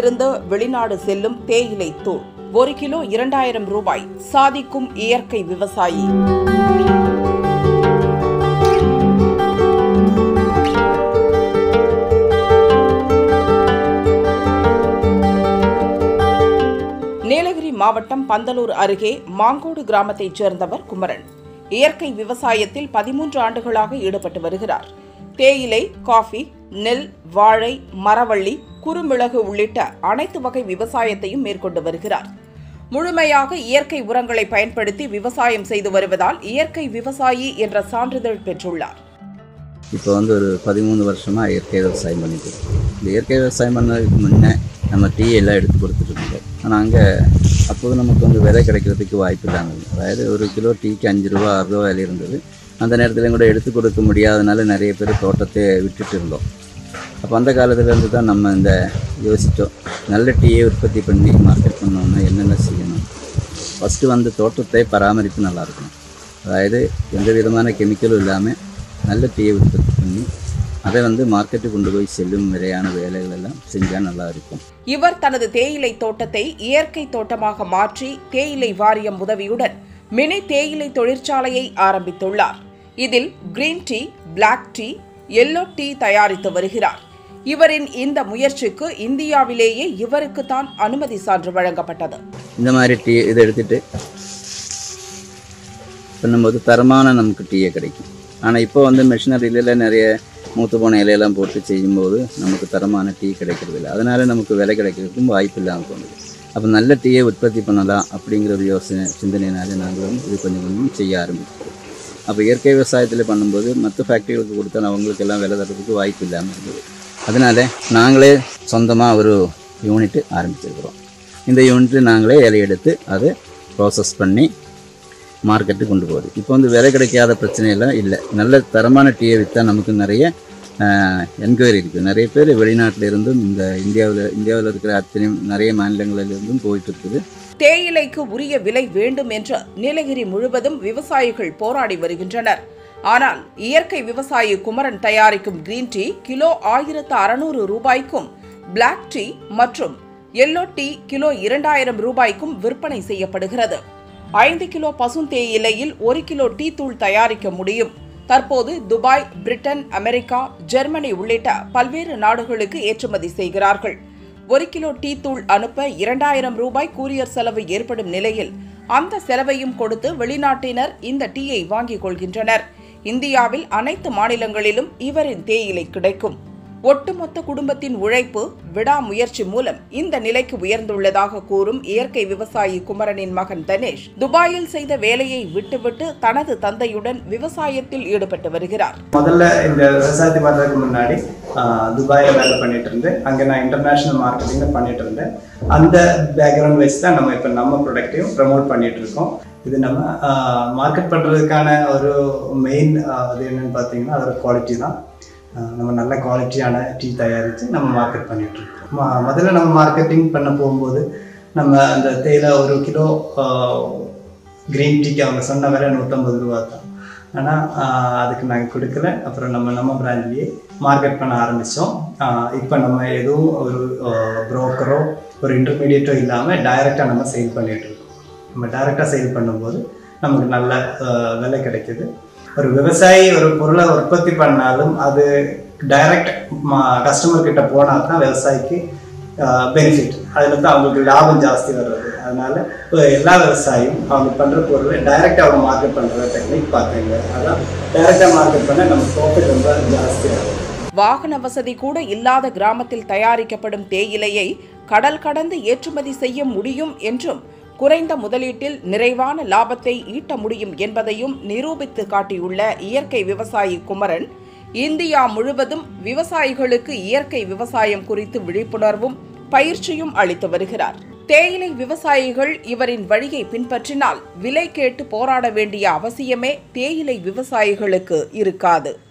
இந்தியாவிலிருந்து வெளிநாடு செல்லும் தேயிலை தூள் ஒரு கிலோ இரண்டாயிரம் ரூபாய் சாதிக்கும் இயற்கை விவசாயி நீலகிரி மாவட்டம் பந்தலூர் அருகே மாங்கோடு கிராமத்தைச் சேர்ந்தவர் குமரன் இயற்கை விவசாயத்தில் பதிமூன்று ஆண்டுகளாக ஈடுபட்டு வருகிறார் தேயிலை காஃபி நெல் வாழை மரவள்ளி குறுமிளகு உள்ளிட்ட அனைத்து வகை விவசாயத்தையும் மேற்கொண்டு வருகிறார் முழுமையாக இயற்கை உரங்களை பயன்படுத்தி விவசாயம் செய்து வருவதால் இயற்கை விவசாயி என்ற சான்றிதழ் பெற்றுள்ளார் இப்போ வந்து ஒரு பதிமூணு வருஷமாக இயற்கை விவசாயம் பண்ணிட்டு இருக்கோம் இந்த இயற்கை விவசாயம் பண்ணதுக்கு முன்னே நம்ம டீ எல்லாம் எடுத்து கொடுத்துட்டு இருந்தோம் ஆனால் அங்கே அப்போது நமக்கு வந்து விலை கிடைக்கிறதுக்கு வாய்ப்பு இல்லாமல் அதாவது ஒரு கிலோ டீக்கு அஞ்சு ரூபா ஆறு ரூபா விலை இருந்தது அந்த நேரத்தில் கூட எடுத்து கொடுக்க முடியாதனால நிறைய பேர் தோட்டத்தை விட்டுட்டு இருந்தோம் அப்போ அந்த காலத்துலேருந்து தான் நம்ம இந்த யோசித்தோம் நல்ல டீயை உற்பத்தி பண்ணி மார்க்கெட் பண்ணோம்னா என்னென்ன செய்யணும் ஃபஸ்ட்டு வந்து தோட்டத்தை பராமரிப்பு நல்லா இருக்கணும் அதாவது எந்த விதமான கெமிக்கலும் இல்லாமல் நல்ல டீயை உற்பத்தி பண்ணி அதை வந்து மார்க்கெட்டுக்கு கொண்டு போய் செல்லும் முறையான வேலைகள் எல்லாம் செஞ்சால் நல்லா இருக்கும் இவர் தனது தேயிலை தோட்டத்தை இயற்கை தோட்டமாக மாற்றி தேயிலை வாரியம் உதவியுடன் மினி தேயிலை தொழிற்சாலையை ஆரம்பித்துள்ளார் இதில் green tea black tea yellow tea தயாரித்து வருகிறார் இவரின் இந்த முயற்சிக்கு இந்தியாவிலேயே இவருக்கு தான் அனுமதி சான்று வழங்கப்பட்டது இந்த மாதிரி டீ இதை எடுத்துட்டு பண்ணும்போது தரமான நமக்கு டீயே கிடைக்கும் ஆனால் இப்போ வந்து மிஷினரியில நிறைய மூத்து போன இலையெல்லாம் போட்டு செய்யும்போது நமக்கு தரமான டீ கிடைக்கிறது இல்லை அதனால நமக்கு விலை கிடைக்கிறதுக்கும் வாய்ப்பு இல்லாமல் போகுது அப்போ நல்ல டீயை உற்பத்தி பண்ணலாம் அப்படிங்கிற ஒரு யோசனை சிந்தனையினால நாங்கள் வந்து இது கொஞ்சம் கொஞ்சம் செய்ய ஆரம்பிச்சோம் அப்போ இயற்கை விவசாயத்தில் பண்ணும்போது மற்ற ஃபேக்ட்ரிகளுக்கு கொடுத்தா அவங்களுக்கு எல்லாம் விலை தரதுக்கு வாய்ப்பு இல்லாமல் இருந்தது அதனால நாங்களே சொந்தமாக ஒரு யூனிட் ஆரம்பிச்சிருக்கிறோம் இந்த யூனிட்டு நாங்களே இலை எடுத்து அதை ப்ராசஸ் பண்ணி மார்க்கெட்டுக்கு கொண்டு போகுது இப்போ வந்து விலை கிடைக்காத பிரச்சனையெல்லாம் இல்லை நல்ல தரமான டீயை விற்றா நமக்கு நிறைய என்கொயரி இருக்குது நிறைய பேர் வெளிநாட்டில் இருந்தும் இந்த இந்தியாவில் இந்தியாவில் இருக்கிற அத்தனை நிறைய மாநிலங்களில் இருந்தும் போயிட்டு இருக்குது தேயிலைக்கு உரிய விலை வேண்டும் என்று நீலகிரி முழுவதும் விவசாயிகள் போராடி வருகின்றனர் ஆனால் இயற்கை விவசாயி குமரன் தயாரிக்கும் கிரீன் டீ கிலோ ஆயிரத்து அறுநூறு ரூபாய்க்கும் பிளாக் டீ மற்றும் எல்லோ டீ கிலோ இரண்டாயிரம் ரூபாய்க்கும் விற்பனை செய்யப்படுகிறது ஐந்து கிலோ பசுந்தேயிலையில் ஒரு கிலோ டீ தூள் தயாரிக்க முடியும் தற்போது துபாய் பிரிட்டன் அமெரிக்கா ஜெர்மனி உள்ளிட்ட பல்வேறு நாடுகளுக்கு ஏற்றுமதி செய்கிறார்கள் ஒரு கிலோ டீ தூள் அனுப்ப இரண்டாயிரம் ரூபாய் கூரியர் செலவு ஏற்படும் நிலையில் அந்த செலவையும் கொடுத்து வெளிநாட்டினர் இந்த டீயை வாங்கிக் கொள்கின்றனர் இந்தியாவில் அனைத்து மாநிலங்களிலும் இவரின் தேயிலை கிடைக்கும் ஒட்டுமொத்த குடும்பத்தின் உழைப்பு விடாமுயற்சி மூலம் இந்த நிலைக்கு உயர்ந்துள்ளதாக கூறும் இயற்கை விவசாயி குமரனின் மகன் தனேஷ் துபாயில் செய்த வேலையை விட்டுவிட்டு தனது தந்தையுடன் விவசாயத்தில் ஈடுபட்டு வருகிறார் முதல்ல இந்த விவசாயத்தை பண்ணுறதுக்கு முன்னாடி ஆஹ், துபாயில் வேலை பண்ணிட்டு இருந்தேன் அங்கே நான் இன்டர்நேஷ்னல் மார்க்கெட்டிங்கில் பண்ணிட்டு இருந்தேன் அந்த பேக்ரவுண்ட் வச்சு தான் நம்ம இப்போ நம்ம ப்ராடக்ட்டையும் ப்ரமோட் பண்ணிட்டு இருக்கோம் இது நம்ம மார்க்கெட் பண்ணுறதுக்கான ஒரு மெயின் அது என்னன்னு பார்த்தீங்கன்னா அதோட குவாலிட்டி தான் ஆஹ், நம்ம நல்ல குவாலிட்டியான டீ தயாரித்து நம்ம மார்க்கெட் பண்ணிட்டு இருக்கோம் ம- முதல்ல நம்ம மார்க்கெட்டிங் பண்ண போகும்போது நம்ம அந்த தேயிலை ஒரு கிலோ க்ரீன் டீக்கு அவங்க சொன்ன விலை நூற்றம்பது ரூபா தான் ஆனால் அதுக்கு நாங்கள் கொடுக்கல அப்புறம் நம்ம நம்ம பிராண்ட்லேயே மார்க்கெட் பண்ண ஆரம்பித்தோம் இப்போ நம்ம எதுவும் ஒரு ப்ரோக்கரோ ஒரு இன்டர்மீடியேட்டோ இல்லாமல் டைரெக்டாக நம்ம சேல் பண்ணிட்டு இருக்கோம் நம்ம டைரெக்டாக சேல் பண்ணும்போது நமக்கு நல்ல ஆஹ், விலை கிடைக்குது ஒரு விவசாயி ஒரு பொருளை உற்பத்தி பண்ணாலும் அது டைரக்ட் கஸ்டமர் கிட்ட போனால் தான் விவசாயிக்கு பெனிஃபிட் அதில் தான் அவங்களுக்கு லாபம் ஜாஸ்தி வர்றது அதனால இப்போ எல்லா விவசாயியும் அவங்க பண்ணுற பொருளை டைரெக்டாக அவங்க மார்க்கெட் பண்ணுற டெக்னிக் பார்க்குங்க அதான் டைரெக்டாக மார்க்கெட் பண்ண நம்ம ப்ராஃபிட் ரொம்ப ஜாஸ்தியாகும் வாகன வசதி கூட இல்லாத கிராமத்தில் தயாரிக்கப்படும் தேயிலையை கடல் கடந்து ஏற்றுமதி செய்ய முடியும் என்றும் குறைந்த முதலீட்டில் நிறைவான லாபத்தை ஈட்ட முடியும் என்பதையும் நிரூபித்து காட்டியுள்ள இயற்கை விவசாயி குமரன் இந்தியா முழுவதும் விவசாயிகளுக்கு இயற்கை விவசாயம் குறித்து விழிப்புணர்வும் பயிற்சியும் அளித்து வருகிறார் தேயிலை விவசாயிகள் இவரின் வழியை பின்பற்றினால் விலை கேட்டு போராட வேண்டிய அவசியமே தேயிலை விவசாயிகளுக்கு இருக்காது